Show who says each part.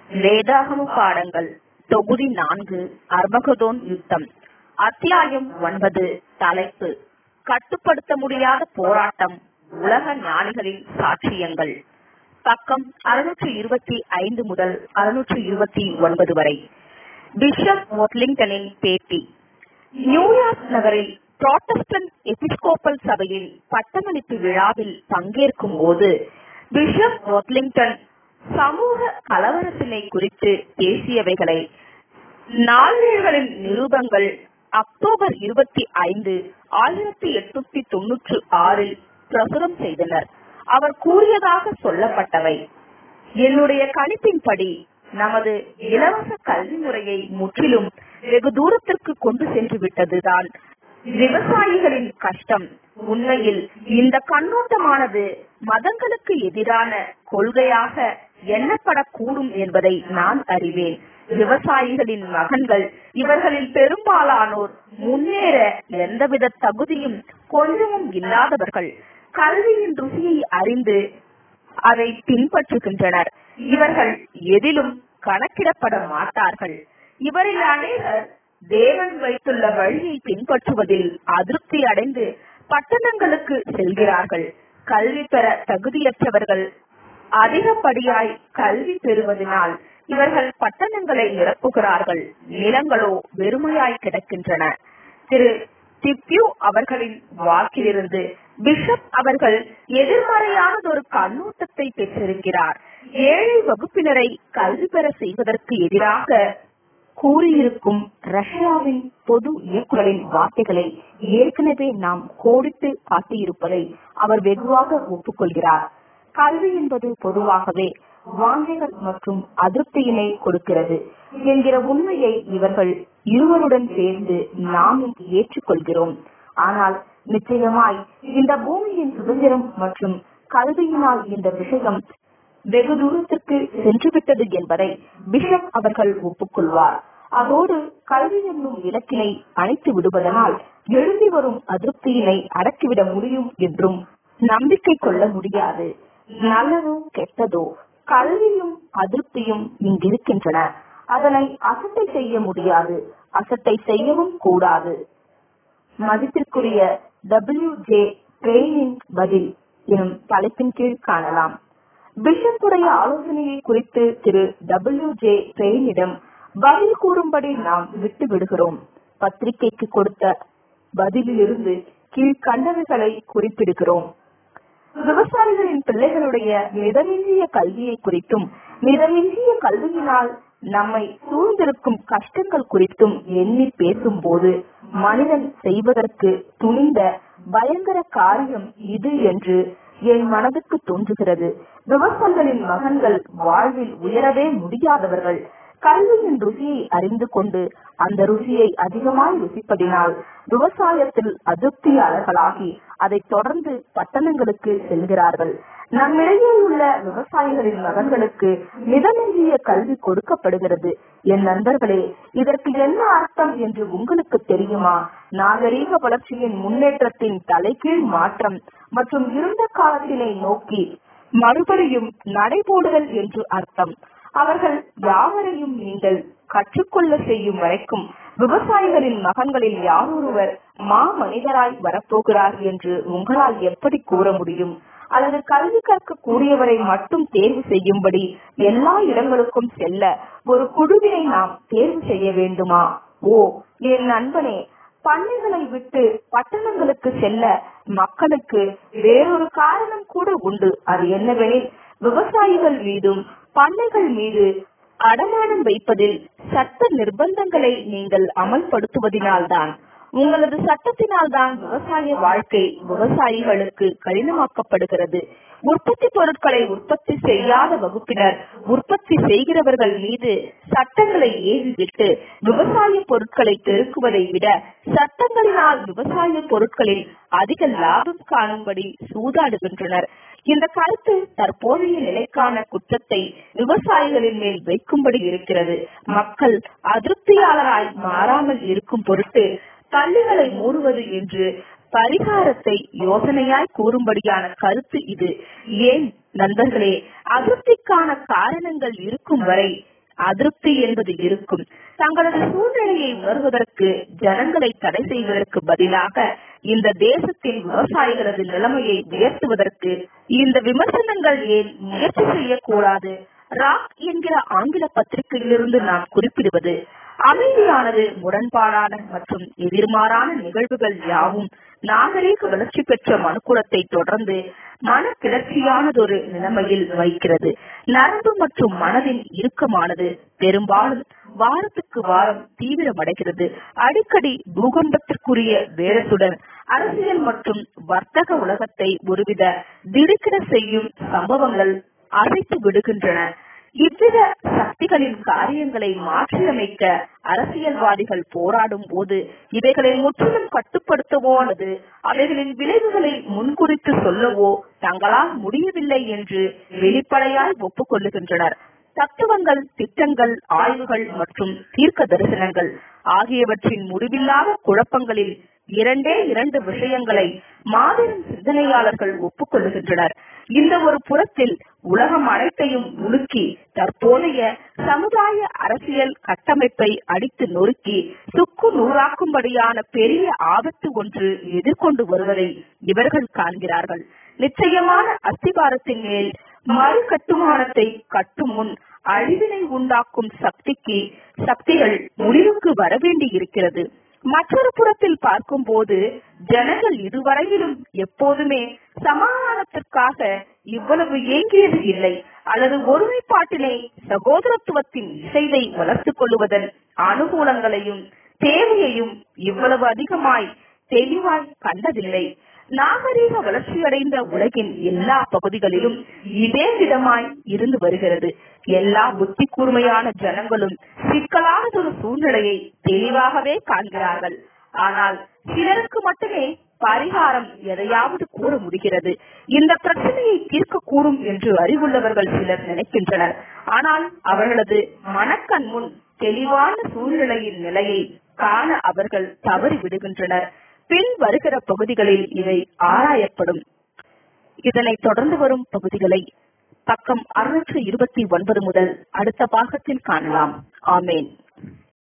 Speaker 1: வேதாகம பாடங்கள் தொகுதி நான்கு அர்மகதோன் யுத்தம் அத்தியாயம் ஒன்பது தலைப்பு கட்டுப்படுத்த முடியாத போராட்டம் உலக ஞானிகளின் சாட்சியங்கள் பக்கம் அறுநூற்று இருபத்தி ஐந்து முதல் அறுநூற்று இருபத்தி ஒன்பது வரை பிஷப் ஒட்லிங்டனின் பேட்டி நியூயார்க் நகரில் புராட்டஸ்டன்ட் எபிஸ்கோப்பல் சபையின் பட்டமளிப்பு விழாவில் பங்கேற்கும் போது பிஷப் ஒட்லிங்டன் சமூக கலவரத்தினை குறித்து பேசியவைகளை நாளிதழ்களின் நிருபங்கள் அக்டோபர் இருபத்தி ஐந்து ஆயிரத்தி எட்நூத்தி தொன்னூற்று ஆறில் பிரசுரம் செய்தனர் அவர் கூறியதாக சொல்லப்பட்டவை என்னுடைய கணிப்பின்படி நமது இலவச கல்வி முறையை முற்றிலும் வெகு தூரத்திற்கு கொண்டு சென்று விட்டதுதான் விவசாயிகளின் கஷ்டம் உண்மையில் இந்த கண்ணோட்டமானது மதங்களுக்கு எதிரான கொள்கையாக எண்ணப்படக்கூடும் என்பதை நான் அறிவேன் விவசாயிகளின் மகன்கள் இவர்களில் பெரும்பாலானோர் முன்னேற எந்தவித தகுதியும் கொஞ்சமும் இல்லாதவர்கள் கல்வியின் ருசியை அறிந்து அதை பின்பற்றுகின்றனர் இவர்கள் எதிலும் கணக்கிடப்பட மாட்டார்கள் இவரில் அநேகர் தேவன் வைத்துள்ள வழியை பின்பற்றுவதில் அதிருப்தி அடைந்து பட்டணங்களுக்கு செல்கிறார்கள் கல்வி பெற தகுதியற்றவர்கள் அதிகப்படியாய் கல்வி பெறுவதனால் இவர்கள் பட்டணங்களை நிரப்புகிறார்கள் நிலங்களோ வெறுமையாய் கிடக்கின்றன திரு டிப்யூ அவர்களின் வாக்கிலிருந்து பிஷப் அவர்கள் எதிர்மறையானதொரு கண்ணோட்டத்தை பெற்றிருக்கிறார் ஏழை வகுப்பினரை கல்வி பெற செய்வதற்கு எதிராக கூறியிருக்கும் ரஷ்யாவின் பொது இயக்குநரின் வார்த்தைகளை ஏற்கனவே நாம் கோடிட்டு காட்டியிருப்பதை அவர் வெகுவாக ஒப்புக்கொள்கிறார் கல்வி என்பது பொதுவாகவே வாஞ்சைகள் மற்றும் அதிருப்தியினை கொடுக்கிறது என்கிற உண்மையை இவர்கள் இருவருடன் சேர்ந்து நாமும் ஏற்றுக்கொள்கிறோம் ஆனால் நிச்சயமாய் இந்த பூமியின் சுதந்திரம் மற்றும் கல்வியினால் இந்த விஷயம் வெகு தூரத்திற்கு சென்றுவிட்டது என்பதை பிஷப் அவர்கள் ஒப்புக்கொள்வார் அதோடு கல்வி என்னும் இலக்கினை அணைத்து விடுவதனால் எழுதி வரும் அதிருப்தியினை அடக்கிவிட முடியும் என்றும் நம்பிக்கை கொள்ள முடியாது நல்லதோ கெட்டதோ கல்வியும் அதிருப்தியும் இங்கிருக்கின்றன அதனை அசட்டை செய்ய முடியாது அசட்டை செய்யவும் கூடாது மதிப்பிற்குரிய டபிள்யூ ஜே ட்ரெயினின் பதில் எனும் தலைப்பின் கீழ் காணலாம் பிஷப்புடைய ஆலோசனையை குறித்து திரு டபிள்யூ ஜே ட்ரெயினிடம் பதில் கூறும்படி நாம் விட்டு விடுகிறோம் பத்திரிகைக்கு கொடுத்த பதிலிலிருந்து கீழ்கண்டவைகளை குறிப்பிடுகிறோம் விவசாயிகளின் பிள்ளைகளுடைய மிதமிஞ்சிய கல்வியை குறித்தும் மிதமிஞ்சிய கல்வியினால் நம்மை சூழ்ந்திருக்கும் கஷ்டங்கள் குறித்தும் எண்ணி பேசும்போது மனிதன் செய்வதற்கு துணிந்த பயங்கர காரியம் இது என்று என் மனதுக்கு தோன்றுகிறது விவசாயிகளின் மகன்கள் வாழ்வில் உயரவே முடியாதவர்கள் கல்வியின் ருசியை அறிந்து கொண்டு அந்த ருசியை அதிகமாய் ருசிப்பதினால் விவசாயத்தில் அதிருப்தியாளர்களாகி அதை தொடர்ந்து பட்டணங்களுக்கு செல்கிறார்கள் நம்மிடையே உள்ள விவசாயிகளின் மகன்களுக்கு மிதமிஞ்சிய கல்வி கொடுக்கப்படுகிறது என் நண்பர்களே இதற்கு என்ன அர்த்தம் என்று உங்களுக்கு தெரியுமா நாகரீக வளர்ச்சியின் முன்னேற்றத்தின் தலைகீழ் மாற்றம் மற்றும் இருந்த காலத்தினை நோக்கி மறுபடியும் நடைபோடுதல் என்று அர்த்தம் அவர்கள் யாவரையும் நீங்கள் கற்றுக்கொள்ள செய்யும் வரைக்கும் விவசாயிகளின் மகன்களில் யாரொருவர் மா மனிதராய் வரப்போகிறார் என்று உங்களால் எப்படி கூற முடியும் அல்லது கல்வி கற்க கூடியவரை மட்டும் தேர்வு செய்யும்படி எல்லா இடங்களுக்கும் செல்ல ஒரு குழுவினை நாம் தேர்வு செய்ய வேண்டுமா ஓ என் நண்பனே பண்ணைகளை விட்டு பட்டணங்களுக்கு செல்ல மக்களுக்கு வேறொரு காரணம் கூட உண்டு அது என்னவெனில் விவசாயிகள் மீதும் பண்ணைகள் மீது அடமானம் வைப்பதில் சட்ட நிர்பந்தங்களை நீங்கள் அமல்படுத்துவதினால்தான் உங்களது சட்டத்தினால் தான் விவசாய வாழ்க்கை விவசாயிகளுக்கு கடினமாக்கப்படுகிறது உற்பத்தி பொருட்களை உற்பத்தி செய்யாத வகுப்பினர் உற்பத்தி செய்கிறவர்கள் மீது சட்டங்களை ஏவிவிட்டு விவசாய பொருட்களை பெருக்குவதை விட சட்டங்களினால் விவசாய பொருட்களில் அதிக லாபம் காணும்படி சூதாடுகின்றனர் இந்த கருத்து தற்போதைய நிலைக்கான குற்றத்தை விவசாயிகளின் மேல் வைக்கும்படி இருக்கிறது மக்கள் அதிருப்தியாளராய் மாறாமல் இருக்கும் பொருட்டு பள்ளிகளை மூடுவது என்று பரிகாரத்தை யோசனையாய் கூறும்படியான கருத்து இது ஏன் நண்பர்களே அதிருப்திக்கான காரணங்கள் இருக்கும் வரை அதிருப்தி என்பது இருக்கும் தங்களது சூழ்நிலையை உணர்வதற்கு ஜனங்களை தடை செய்வதற்கு பதிலாக இந்த தேசத்தின் விவசாயிகளது நிலைமையை உயர்த்துவதற்கு இந்த விமர்சனங்கள் ஏன் முயற்சி செய்யக்கூடாது ராக் என்கிற ஆங்கில பத்திரிகையிலிருந்து நாம் குறிப்பிடுவது அமைதியானது முரண்பாடான மற்றும் எதிர்மாறான நிகழ்வுகள் யாவும் நாகரீக வளர்ச்சி பெற்ற மனுக்குலத்தை தொடர்ந்து மன கிளர்ச்சியானதொரு நிலைமையில் வைக்கிறது நரம்பு மற்றும் மனதின் இறுக்கமானது பெரும்பாலும் வாரத்துக்கு வாரம் தீவிரமடைகிறது அடிக்கடி பூகம்பத்திற்குரிய வேடத்துடன் அரசியல் மற்றும் வர்த்தக உலகத்தை ஒருவித திடுக்கிட செய்யும் சம்பவங்கள் அசைத்து விடுகின்றன இவ்வித சக்திகளின் காரியங்களை மாற்றியமைக்க அரசியல்வாதிகள் போராடும் போது இவைகளை முற்றிலும் கட்டுப்படுத்தவோ அல்லது அவைகளின் விளைவுகளை முன்குறித்து சொல்லவோ தங்களால் முடியவில்லை என்று வெளிப்படையாய் ஒப்புக்கொள்ளுகின்றனர் தத்துவங்கள் திட்டங்கள் ஆய்வுகள் மற்றும் தீர்க்க தரிசனங்கள் ஆகியவற்றின் முடிவில்லாத குழப்பங்களில் இரண்டே இரண்டு விஷயங்களை மாபெரும் சிந்தனையாளர்கள் ஒப்புக்கொள்ளுகின்றனர் இந்த ஒரு புறத்தில் உலகம் அனைத்தையும் உலுக்கி தற்போதைய சமுதாய அரசியல் கட்டமைப்பை அடித்து நொறுக்கி சுக்கு நூறாக்கும்படியான பெரிய ஆபத்து ஒன்று எதிர்கொண்டு வருவதை இவர்கள் காண்கிறார்கள் நிச்சயமான அஸ்திபாரத்தின் மேல் மறு கட்டுமானத்தை கட்டும் முன் அழிவினை உண்டாக்கும் சக்திக்கு சக்திகள் முடிவுக்கு வரவேண்டி இருக்கிறது மற்றொரு புறத்தில் பார்க்கும்போது ஜனங்கள் இதுவரையிலும் எப்போதுமே சமாதானத்திற்காக இவ்வளவு ஏங்கியது இல்லை அல்லது ஒருமைப்பாட்டினை சகோதரத்துவத்தின் இசைவை வளர்த்துக் கொள்வதன் அனுகூலங்களையும் தேவையையும் இவ்வளவு அதிகமாய் தெளிவாய் கண்டதில்லை நாகரீக வளர்ச்சியடைந்த உலகின் எல்லா பகுதிகளிலும் இதே விதமாய் இருந்து வருகிறது எல்லா புத்தி கூர்மையான ஜனங்களும் சிக்கலானதொரு சூழ்நிலையை தெளிவாகவே காண்கிறார்கள் ஆனால் சிலருக்கு மட்டுமே பரிகாரம் எதையாவது கூற முடிகிறது இந்த பிரச்சனையை தீர்க்கக்கூடும் என்று அறிவுள்ளவர்கள் சிலர் நினைக்கின்றனர் ஆனால் அவர்களது மனக்கண் முன் தெளிவான சூழ்நிலையின் நிலையை காண அவர்கள் தவறி விடுகின்றனர் பின் வருகிற பகுதிகளில் இவை ஆராயப்படும் இதனை தொடர்ந்து வரும் பகுதிகளை பக்கம் அறுநூற்று இருபத்தி ஒன்பது முதல் அடுத்த பாகத்தில் காணலாம் ஆமேன்